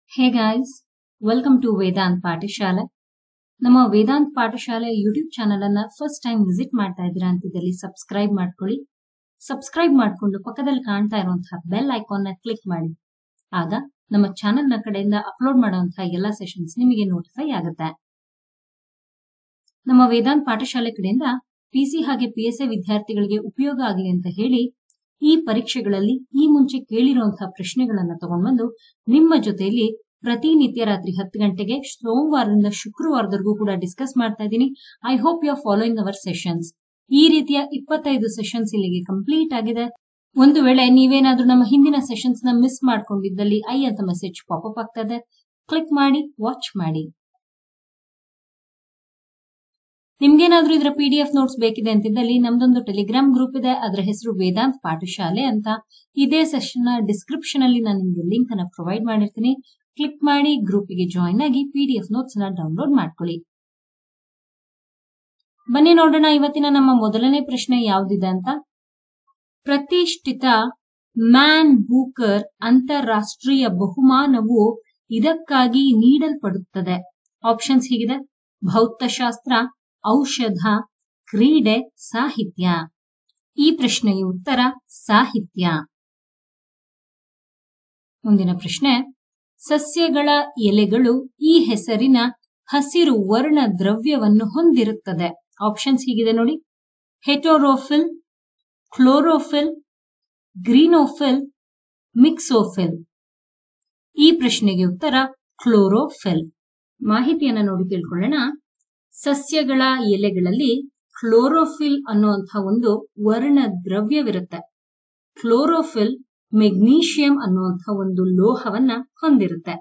hey guys welcome to Vedant Pathashale ನಮ್ಮ Vedant Pathashale YouTube channel ಅನ್ನ first time visit ಮಾಡ್ತಾ ಇದ್ದೀರಾ ಅಂತಿದ್ದಲ್ಲಿ ಸಬ್ಸ್ಕ್ರೈಬ್ ಮಾಡ್ಕೊಳ್ಳಿ ಸಬ್ಸ್ಕ್ರೈಬ್ ಮಾಡಿಕೊಂಡು ಪಕ್ಕದಲ್ಲಿ ಕಾಣ್ತಾ ಇರುವಂತಹ ಬೆಲ್ ಐಕಾನ್ ನ ಕ್ಲಿಕ್ ಮಾಡಿ ಆಗ ನಮ್ಮ ಚಾನೆಲ್ ನ ಕಡೆಯಿಂದ ಅಪ್ಲೋಡ್ ಮಾಡುವಂತಹ ಎಲ್ಲಾ ಸೆಷನ್ಸ್ ನಿಮಗೆ ನೋಟಿಫೈ ಆಗುತ್ತೆ ನಮ್ಮ ವೇದಾಂತ್ ಪಾಠಶಾಲೆ ಕಡೆಯಿಂದ ಪಿಸಿ ಹಾಗೆ ಪಿಎಸ್ಎ ವಿದ್ಯಾರ್ಥಿಗಳಿಗೆ ಉಪಯೋಗ ಆಗಲಿ ಅಂತ ಹೇಳಿ ಈ ಪರೀಕ್ಷೆಗಳಲ್ಲಿ ಈ ಮುಂಚೆ ಕೇಳಿರುವಂತಹ ಪ್ರಶ್ನೆಗಳನ್ನ ತಗೊಂಡ್ಬಂದು ನಿಮ್ಮ ಜೊತೆಯಲ್ಲಿ ಪ್ರತಿನಿತ್ಯ ರಾತ್ರಿ ಹತ್ತು ಗಂಟೆಗೆ ಸೋಮವಾರದಿಂದ ಶುಕ್ರವಾರದವರೆಗೂ ಕೂಡ ಡಿಸ್ಕಸ್ ಮಾಡ್ತಾ ಇದ್ದೀನಿ I hope you are following our sessions ಈ ರೀತಿಯ ಇಪ್ಪತ್ತೈದು ಸೆಷನ್ಸ್ ಇಲ್ಲಿಗೆ ಕಂಪ್ಲೀಟ್ ಆಗಿದೆ ಒಂದು ವೇಳೆ ನೀವೇನಾದ್ರೂ ನಮ್ಮ ಹಿಂದಿನ ಸೆಷನ್ಸ್ ನ ಮಿಸ್ ಮಾಡ್ಕೊಂಡಿದ್ದಲ್ಲಿ ಐ ಅಂತ ಮೆಸೇಜ್ ಪಾಪಪ್ ಆಗ್ತಾ ಇದೆ ಕ್ಲಿಕ್ ಮಾಡಿ ವಾಚ್ ಮಾಡಿ ನಿಮ್ಗೇನಾದ್ರೂ ಇದರ ಪಿ ಡಿ ಎಫ್ ನೋಟ್ಸ್ ಬೇಕಿದೆ ಅಂತಿದ್ದಲ್ಲಿ ನಮ್ದೊಂದು ಟೆಲಿಗ್ರಾಮ್ ಗ್ರೂಪ್ ಇದೆ ಅದರ ಹೆಸರು ವೇದಾಂತ್ ಪಾಠಶಾಲೆ ಅಂತ ಇದೇ ಸೆಷನ್ ನ ಡಿಸ್ಕ್ರಿಪ್ಷನ್ ಅಲ್ಲಿ ನಾನು ನಿಮ್ಗೆ ಲಿಂಕ್ ಅನ್ನ ಪ್ರೊವೈಡ್ ಮಾಡಿರ್ತೀನಿ ಕ್ಲಿಕ್ ಮಾಡಿ ಗ್ರೂಪಿಗೆ ಜಾಯಿನ್ ಆಗಿ ಪಿ ಡಿ ಎಫ್ ನೋಟ್ಸ್ ನ ಡೌನ್ಲೋಡ್ ಮಾಡ್ಕೊಳ್ಳಿ ಬನ್ನಿ ನೋಡೋಣ ಇವತ್ತಿನ ನಮ್ಮ ಮೊದಲನೇ ಪ್ರಶ್ನೆ ಯಾವ್ದಿದೆ ಅಂತ ಪ್ರತಿಷ್ಠಿತ ಮ್ಯಾನ್ ಬೂಕರ್ ಅಂತಾರಾಷ್ಟ್ರೀಯ ಬಹುಮಾನವು ಇದಕ್ಕಾಗಿ ನೀಡಲ್ಪಡುತ್ತದೆ ಆಪ್ಷನ್ಸ್ ಹೀಗಿದೆ ಭೌತಶಾಸ್ತ್ರ ಔಷಧ ಕ್ರೀಡೆ ಸಾಹಿತ್ಯ ಈ ಪ್ರಶ್ನೆಯ ಉತ್ತರ ಸಾಹಿತ್ಯ ಮುಂದಿನ ಪ್ರಶ್ನೆ ಸಸ್ಯಗಳ ಎಲೆಗಳು ಈ ಹೆಸರಿನ ಹಸಿರು ವರ್ಣ ದ್ರವ್ಯವನ್ನು ಹೊಂದಿರುತ್ತದೆ ಆಪ್ಷನ್ಸ್ ಹೀಗಿದೆ ನೋಡಿ ಹೆಟೋರೋಫಿಲ್ ಕ್ಲೋರೋಫಿಲ್ ಗ್ರೀನೋಫಿಲ್ ಮಿಕ್ಸೋಫಿಲ್ ಈ ಪ್ರಶ್ನೆಗೆ ಉತ್ತರ ಕ್ಲೋರೋಫಿಲ್ ಮಾಹಿತಿಯನ್ನ ನೋಡಿ ತಿಳ್ಕೊಳ್ಳೋಣ ಸಸ್ಯಗಳ ಎಲೆಗಳಲ್ಲಿ ಕ್ಲೋರೋಫಿಲ್ ಅನ್ನುವಂತಹ ಒಂದು ವರ್ಣ ದ್ರವ್ಯವಿರುತ್ತೆ ಕ್ಲೋರೋಫಿಲ್ ಮೆಗ್ನೀಷಿಯಂ ಅನ್ನುವಂತಹ ಒಂದು ಲೋಹವನ್ನ ಹೊಂದಿರುತ್ತೆ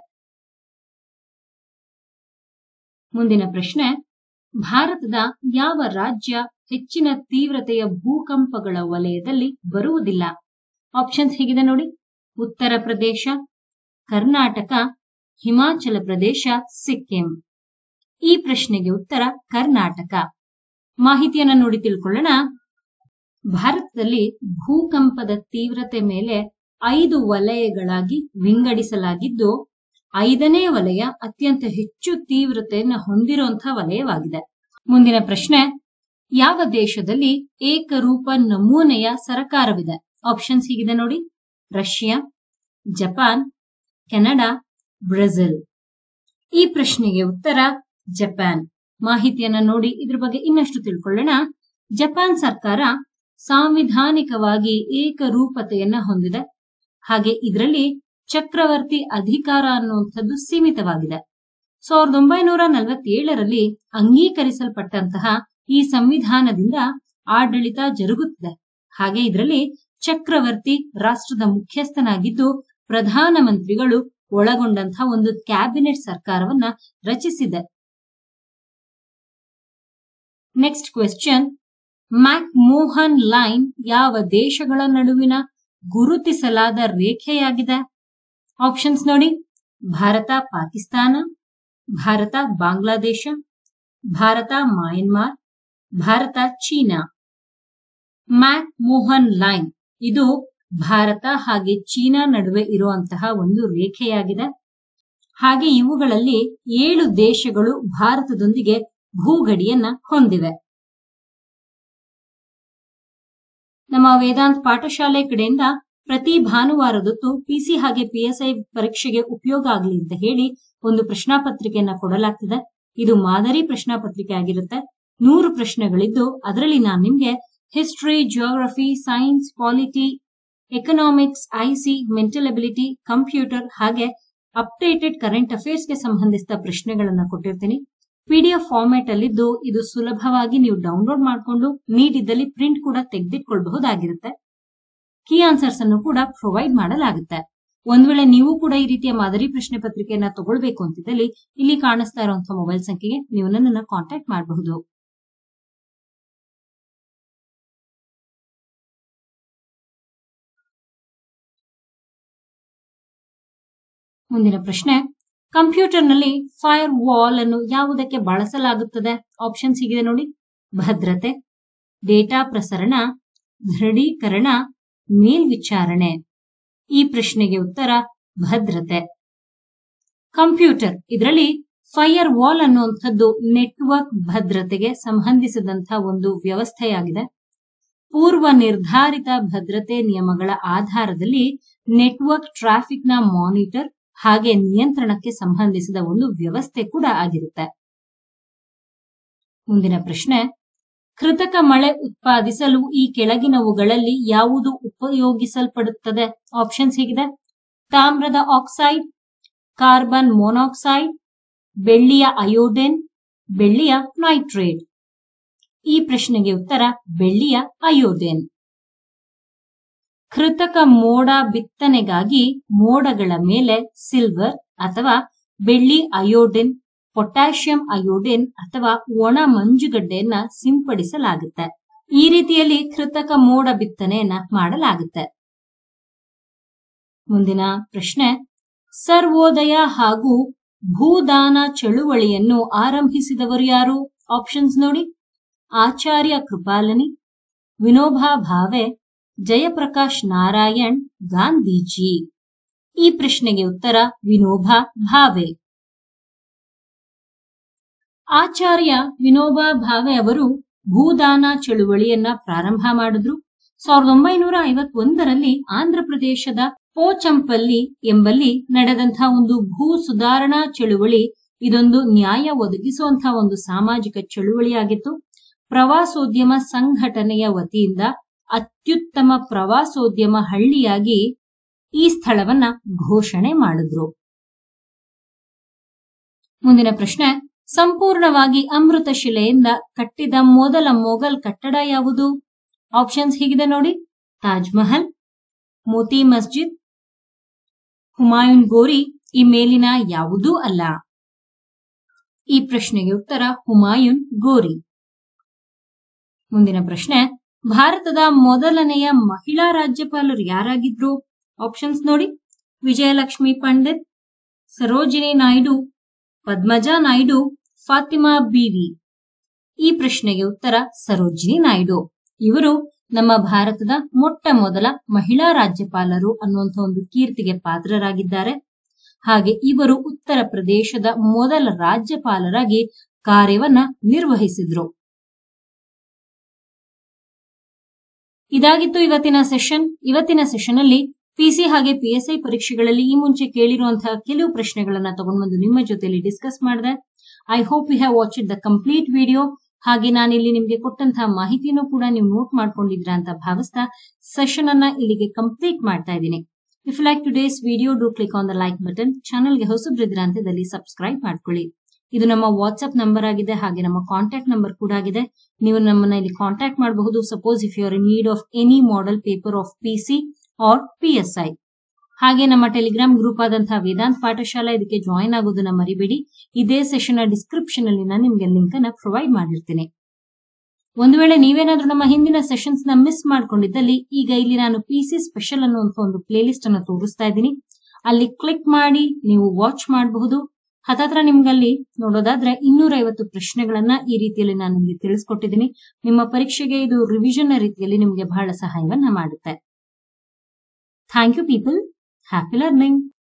ಮುಂದಿನ ಪ್ರಶ್ನೆ ಭಾರತದ ಯಾವ ರಾಜ್ಯ ಹೆಚ್ಚಿನ ತೀವ್ರತೆಯ ಭೂಕಂಪಗಳ ವಲಯದಲ್ಲಿ ಬರುವುದಿಲ್ಲ ಆಪ್ಷನ್ಸ್ ಹೇಗಿದೆ ನೋಡಿ ಉತ್ತರ ಪ್ರದೇಶ ಕರ್ನಾಟಕ ಹಿಮಾಚಲ ಪ್ರದೇಶ ಸಿಕ್ಕಿಂ ಈ ಪ್ರಶ್ನೆಗೆ ಉತ್ತರ ಕರ್ನಾಟಕ ಮಾಹಿತಿಯನ್ನ ನೋಡಿ ತಿಳ್ಕೊಳ್ಳೋಣ ಭಾರತದಲ್ಲಿ ಭೂಕಂಪದ ತೀವ್ರತೆ ಮೇಲೆ ಐದು ವಲಯಗಳಾಗಿ ವಿಂಗಡಿಸಲಾಗಿದ್ದು ಐದನೇ ವಲಯ ಅತ್ಯಂತ ಹೆಚ್ಚು ತೀವ್ರತೆಯನ್ನ ಹೊಂದಿರುವಂತಹ ವಲಯವಾಗಿದೆ ಮುಂದಿನ ಪ್ರಶ್ನೆ ಯಾವ ದೇಶದಲ್ಲಿ ಏಕರೂಪ ನಮೂನೆಯ ಸರಕಾರವಿದೆ ಆಪ್ಷನ್ಸ್ ಹೀಗಿದೆ ನೋಡಿ ರಷ್ಯಾ ಜಪಾನ್ ಕೆನಡಾ ಬ್ರೆಜಿಲ್ ಈ ಪ್ರಶ್ನೆಗೆ ಉತ್ತರ ಜಪಾನ್ ಮಾಹಿತಿಯನ್ನ ನೋಡಿ ಇದ್ರ ಬಗ್ಗೆ ಇನ್ನಷ್ಟು ತಿಳ್ಕೊಳ್ಳೋಣ ಜಪಾನ್ ಸರ್ಕಾರ ಸಾಂವಿಧಾನಿಕವಾಗಿ ಏಕರೂಪತೆಯನ್ನ ಹೊಂದಿದೆ ಹಾಗೆ ಇದರಲ್ಲಿ ಚಕ್ರವರ್ತಿ ಅಧಿಕಾರ ಅನ್ನುವಂಥದ್ದು ಸೀಮಿತವಾಗಿದೆ ಸಾವಿರದ ಒಂಬೈನೂರ ನಲವತ್ತೇಳರಲ್ಲಿ ಅಂಗೀಕರಿಸಲ್ಪಟ್ಟಂತಹ ಈ ಸಂವಿಧಾನದಿಂದ ಆಡಳಿತ ಜರುಗುತ್ತಿದೆ ಹಾಗೆ ಇದರಲ್ಲಿ ಚಕ್ರವರ್ತಿ ರಾಷ್ಟ್ರದ ಮುಖ್ಯಸ್ಥನಾಗಿದ್ದು ಪ್ರಧಾನಮಂತ್ರಿಗಳು ಒಳಗೊಂಡಂತಹ ಒಂದು ಕ್ಯಾಬಿನೆಟ್ ಸರ್ಕಾರವನ್ನ ರಚಿಸಿದೆ next question McMahon line ಯಾವ ದೇಶಗಳ ನಡುವಿನ ಗುರುತಿಸಲಾದ ರೇಖೆಯಾಗಿದೆ ಆಪ್ಷನ್ಸ್ ನೋಡಿ Bharat Pakistan Bharat Bangladesh Bharat Myanmar Bharat China McMahon line ಇದು ಭಾರತ ಹಾಗೆ ಚೀನಾ ನಡುವೆ ಇರುವಂತಹ ಒಂದು ರೇಖೆಯಾಗಿದೆ ಹಾಗೆ ಇವುಗಳಲ್ಲಿ ಏಳು ದೇಶಗಳು ಭಾರತದೊಂದಿಗೆ ಭೂಗಡಿಯನ್ನ ಹೊಂದಿವೆ ನಮ್ಮ ವೇದಾಂತ್ ಪಾಠಶಾಲೆ ಕಡೆಯಿಂದ ಪ್ರತಿ ಭಾನುವಾರದೊತ್ತು ಪಿಸಿ ಹಾಗೆ ಪಿಎಸ್ಐ ಪರೀಕ್ಷೆಗೆ ಉಪಯೋಗ ಆಗಲಿ ಅಂತ ಹೇಳಿ ಒಂದು ಪ್ರಶ್ನಾ ಪತ್ರಿಕೆಯನ್ನ ಕೊಡಲಾಗ್ತಿದೆ ಇದು ಮಾದರಿ ಪ್ರಶ್ನಾ ಪತ್ರಿಕೆ ಆಗಿರುತ್ತೆ ನೂರು ಪ್ರಶ್ನೆಗಳಿದ್ದು ಅದರಲ್ಲಿ ನಾನು ನಿಮ್ಗೆ history geography science polity economics ಐಸಿ ಮೆಂಟಲ್ ಎಬಿಲಿಟಿ ಕಂಪ್ಯೂಟರ್ ಹಾಗೆ ಅಪ್ಡೇಟೆಡ್ ಕರೆಂಟ್ ಅಫೇರ್ಸ್ಗೆ ಸಂಬಂಧಿಸಿದ ಪ್ರಶ್ನೆಗಳನ್ನ ಕೊಟ್ಟಿರ್ತೀನಿ ಪಿಡಿಎಫ್ ಫಾರ್ಮ್ಯಾಟ್ ಅಲ್ಲಿದ್ದು ಇದು ಸುಲಭವಾಗಿ ನೀವು ಡೌನ್ಲೋಡ್ ಮಾಡಿಕೊಂಡು ನೀಡಿದ್ದಲ್ಲಿ ಪ್ರಿಂಟ್ ಕೂಡ ತೆಗೆದಿಟ್ಕೊಳ್ಬಹುದಾಗಿರುತ್ತೆ ಕೀ ಆನ್ಸರ್ಸ್ ಅನ್ನು ಕೂಡ ಪ್ರೊವೈಡ್ ಮಾಡಲಾಗುತ್ತೆ ಒಂದ್ ವೇಳೆ ನೀವು ಕೂಡ ಈ ರೀತಿಯ ಮಾದರಿ ಪ್ರಶ್ನೆ ಪತ್ರಿಕೆಯನ್ನ ತಗೊಳ್ಬೇಕು ಅಂತಿದ್ದಲ್ಲಿ ಇಲ್ಲಿ ಕಾಣಿಸ್ತಾ ಇರುವಂತಹ ಮೊಬೈಲ್ ಸಂಖ್ಯೆಗೆ ನೀವು ನನ್ನನ್ನು ಕಾಂಟ್ಯಾಕ್ಟ್ ಮಾಡಬಹುದು ಮುಂದಿನ ಪ್ರಶ್ನೆ ಕಂಪ್ಯೂಟರ್ನಲ್ಲಿ ಫೈರ್ ವಾಲ್ ಅನ್ನು ಯಾವುದಕ್ಕೆ ಬಳಸಲಾಗುತ್ತದೆ ಆಪ್ಷನ್ಸ್ ಹೀಗಿದೆ ನೋಡಿ ಭದ್ರತೆ ಡೇಟಾ ಪ್ರಸರಣ ದೃಢೀಕರಣ ಮೇಲ್ವಿಚಾರಣೆ ಈ ಪ್ರಶ್ನೆಗೆ ಉತ್ತರ ಭದ್ರತೆ ಕಂಪ್ಯೂಟರ್ ಇದರಲ್ಲಿ ಫೈರ್ ವಾಲ್ ಅನ್ನುವಂಥದ್ದು ನೆಟ್ವರ್ಕ್ ಭದ್ರತೆಗೆ ಸಂಬಂಧಿಸಿದಂತಹ ಒಂದು ವ್ಯವಸ್ಥೆಯಾಗಿದೆ ಪೂರ್ವ ನಿರ್ಧಾರಿತ ಭದ್ರತೆ ನಿಯಮಗಳ ಆಧಾರದಲ್ಲಿ ನೆಟ್ವರ್ಕ್ ಟ್ರಾಫಿಕ್ ನ ಮಾನಿಟರ್ ಹಾಗೆ ನಿಯಂತ್ರಣಕ್ಕೆ ಸಂಬಂಧಿಸಿದ ಒಂದು ವ್ಯವಸ್ಥೆ ಕೂಡ ಆಗಿರುತ್ತೆ ಮುಂದಿನ ಪ್ರಶ್ನೆ ಕೃತಕ ಮಳೆ ಉತ್ಪಾದಿಸಲು ಈ ಕೆಳಗಿನವುಗಳಲ್ಲಿ ಯಾವುದು ಉಪಯೋಗಿಸಲ್ಪಡುತ್ತದೆ ಆಪ್ಷನ್ಸ್ ಹೀಗಿದೆ ತಾಮ್ರದ ಆಕ್ಸೈಡ್ ಕಾರ್ಬನ್ ಮೊನಾಕ್ಸೈಡ್ ಬೆಳ್ಳಿಯ ಅಯೋಡಿನ್ ಬೆಳ್ಳಿಯ ನೈಟ್ರೇಟ್ ಈ ಪ್ರಶ್ನೆಗೆ ಉತ್ತರ ಬೆಳ್ಳಿಯ ಅಯೋಡಿನ್ ಕೃತಕ ಮೋಡ ಬಿತ್ತನೆಗಾಗಿ ಮೋಡಗಳ ಮೇಲೆ ಸಿಲ್ವರ್ ಅಥವಾ ಬೆಳ್ಳಿ ಅಯೋಡಿನ್ ಪೊಟ್ಯಾಷಿಯಂ ಅಯೋಡಿನ್ ಅಥವಾ ಒಣ ಮಂಜುಗಡ್ಡೆಯನ್ನ ಸಿಂಪಡಿಸಲಾಗುತ್ತೆ ಈ ರೀತಿಯಲ್ಲಿ ಕೃತಕ ಮೋಡ ಬಿತ್ತನೆಯನ್ನ ಮಾಡಲಾಗುತ್ತೆ ಮುಂದಿನ ಪ್ರಶ್ನೆ ಸರ್ವೋದಯ ಹಾಗೂ ಭೂದಾನ ಚಳುವಳಿಯನ್ನು ಆರಂಭಿಸಿದವರು ಯಾರು ಆಪ್ಷನ್ಸ್ ನೋಡಿ ಆಚಾರ್ಯ ಕೃಪಾಲನಿ ವಿನೋಬಾ ಭಾವೆ ಜಯಪ್ರಕಾಶ್ ನಾರಾಯಣ್ ಗಾಂಧೀಜಿ ಈ ಪ್ರಶ್ನೆಗೆ ಉತ್ತರ ವಿನೋಬಾ ಭಾವೆ ಆಚಾರ್ಯ ವಿನೋಬಾ ಭಾವೆ ಅವರು ಭೂದಾನ ಚಳುವಳಿಯನ್ನ ಪ್ರಾರಂಭ ಮಾಡಿದ್ರು ಸಾವಿರದ ಒಂಬೈನೂರ ಐವತ್ತೊಂದರಲ್ಲಿ ಆಂಧ್ರ ಪ್ರದೇಶದ ಪೋಚಂಪಲ್ಲಿ ಎಂಬಲ್ಲಿ ನಡೆದಂತಹ ಒಂದು ಭೂ ಸುಧಾರಣಾ ಚಳುವಳಿ ಇದೊಂದು ನ್ಯಾಯ ಒದಗಿಸುವಂತಹ ಒಂದು ಸಾಮಾಜಿಕ ಚಳುವಳಿಯಾಗಿತ್ತು ಪ್ರವಾಸೋದ್ಯಮ ಸಂಘಟನೆಯ ವತಿಯಿಂದ ಅತ್ಯುತ್ತಮ ಪ್ರವಾಸೋದ್ಯಮ ಹಳ್ಳಿಯಾಗಿ ಈ ಸ್ಥಳವನ್ನ ಘೋಷಣೆ ಮಾಡಿದ್ರು ಮುಂದಿನ ಪ್ರಶ್ನೆ ಸಂಪೂರ್ಣವಾಗಿ ಅಮೃತ ಶಿಲೆಯಿಂದ ಕಟ್ಟಿದ ಮೊದಲ ಮೊಘಲ್ ಕಟ್ಟಡ ಯಾವುದು ಆಪ್ಷನ್ಸ್ ಹೀಗಿದೆ ನೋಡಿ ತಾಜ್ ಮಹಲ್ ಮೋತಿ ಮಸ್ಜಿದ್ ಹುಮಾಯೂನ್ ಗೋರಿ ಈ ಮೇಲಿನ ಯಾವುದೂ ಅಲ್ಲ ಈ ಪ್ರಶ್ನೆಗೆ ಉತ್ತರ ಹುಮಾಯೂನ್ ಗೋರಿ ಮುಂದಿನ ಪ್ರಶ್ನೆ ಭಾರತದ ಮೊದಲನೆಯ ಮಹಿಳಾ ರಾಜ್ಯಪಾಲರು ಯಾರಾಗಿದ್ರು ಆಪ್ಷನ್ಸ್ ನೋಡಿ ವಿಜಯಲಕ್ಷ್ಮಿ ಪಂಡಿತ್ ಸರೋಜಿನಿ ನಾಯ್ಡು ಪದ್ಮಜಾ ನಾಯ್ಡು ಫಾತಿಮಾ ಬಿವಿ ಈ ಪ್ರಶ್ನೆಗೆ ಉತ್ತರ ಸರೋಜಿನಿ ನಾಯ್ಡು ಇವರು ನಮ್ಮ ಭಾರತದ ಮೊಟ್ಟ ಮೊದಲ ಮಹಿಳಾ ರಾಜ್ಯಪಾಲರು ಅನ್ನುವಂಥ ಒಂದು ಕೀರ್ತಿಗೆ ಪಾತ್ರರಾಗಿದ್ದಾರೆ ಹಾಗೆ ಇವರು ಉತ್ತರ ಪ್ರದೇಶದ ಮೊದಲ ರಾಜ್ಯಪಾಲರಾಗಿ ಕಾರ್ಯವನ್ನ ನಿರ್ವಹಿಸಿದ್ರು ಇದಾಗಿತ್ತು ಇವತ್ತಿನ ಸೆಷನ್ ಇವತ್ತಿನ ಸೆಷನ್ ಅಲ್ಲಿ ಪಿಸಿ ಹಾಗೆ ಪಿಎಸ್ಐ ಪರೀಕ್ಷೆಗಳಲ್ಲಿ ಈ ಮುಂಚೆ ಕೇಳಿರುವಂತಹ ಕೆಲವು ಪ್ರಶ್ನೆಗಳನ್ನ ತಗೊಂಡ್ಬಂದು ನಿಮ್ಮ ಜೊತೆಲಿ ಡಿಸ್ಕಸ್ ಮಾಡಿದೆ I hope you have watch the complete video ಹಾಗೆ ನಾನಿಲ್ಲಿ ನಿಮ್ಗೆ ಕೊಟ್ಟಂತಹ ಮಾಹಿತಿನೂ ಕೂಡ ನೀವು ನೋಟ್ ಮಾಡ್ಕೊಂಡಿದ್ರ ಅಂತ ಭಾವಿಸ್ತಾ ಸೆಷನ್ ಅನ್ನ ಇಲ್ಲಿಗೆ ಕಂಪ್ಲೀಟ್ ಮಾಡ್ತಾ ಇದ್ದೀನಿ if like today's video do click on the like button ಚಾನಲ್ಗೆ ಹೊಸಬ್ರಿದ್ರ ಅಂತದಲ್ಲಿ ಸಬ್ಸ್ಕ್ರೈಬ್ ಮಾಡ್ಕೊಳ್ಳಿ ಇದು ನಮ್ಮ ವಾಟ್ಸ್ಆಪ್ ನಂಬರ್ ಆಗಿದೆ ಹಾಗೆ ನಮ್ಮ ಕಾಂಟ್ಯಾಕ್ಟ್ ನಂಬರ್ ಕೂಡ ಆಗಿದೆ ನೀವು ನಮ್ಮನ್ನ ಇಲ್ಲಿ ಕಾಂಟ್ಯಾಕ್ಟ್ ಮಾಡಬಹುದು suppose if you are in need of any model paper of PC or PSI ಹಾಗೆ ನಮ್ಮ ಟೆಲಿಗ್ರಾಮ್ ಗ್ರೂಪ್ ಆದಂತಹ ವೇದಾಂತ್ ಪಾಠಶಾಲಾ ಇದಕ್ಕೆ ಜಾಯಿನ್ ಆಗೋದನ್ನ ಮರಿಬೇಡಿ ಇದೇ ಸೆಷನ್ ಡಿಸ್ಕ್ರಿಪ್ಷನ್ ಅಲ್ಲಿ ನಾನು ನಿಮ್ಗೆ ಲಿಂಕ್ ಅನ್ನ ಪ್ರೊವೈಡ್ ಮಾಡಿರ್ತೀನಿ ಒಂದು ವೇಳೆ ನೀವೇನಾದ್ರೂ ನಮ್ಮ ಹಿಂದಿನ ಸೆಷನ್ಸ್ ನ ಮಿಸ್ ಮಾಡ್ಕೊಂಡಿದ್ದಲ್ಲಿ ಈಗ ಇಲ್ಲಿ ನಾನು ಪಿಸಿ ಸ್ಪೆಷಲ್ ಅನ್ನುವಂಥ ಒಂದು ಪ್ಲೇ ಲಿಸ್ಟ್ ಅನ್ನು ತೋರಿಸ್ತಾ ಇದ್ದೀನಿ ಅಲ್ಲಿ ಕ್ಲಿಕ್ ಮಾಡಿ ನೀವು ವಾಚ್ ಮಾಡಬಹುದು ಹತ್ತತ್ರ ನಿಮ್ಗಲ್ಲಿ ನೋಡೋದಾದ್ರೆ ಇನ್ನೂರ ಐವತ್ತು ಪ್ರಶ್ನೆಗಳನ್ನ ಈ ರೀತಿಯಲ್ಲಿ ನಾನು ನಿಮಗೆ ತಿಳಿಸ್ಕೊಟ್ಟಿದ್ದೀನಿ ನಿಮ್ಮ ಪರೀಕ್ಷೆಗೆ ಇದು ರಿವಿಷನ್ ರೀತಿಯಲ್ಲಿ ನಿಮಗೆ ಬಹಳ ಸಹಾಯವನ್ನ ಮಾಡುತ್ತೆ thank you people happy learning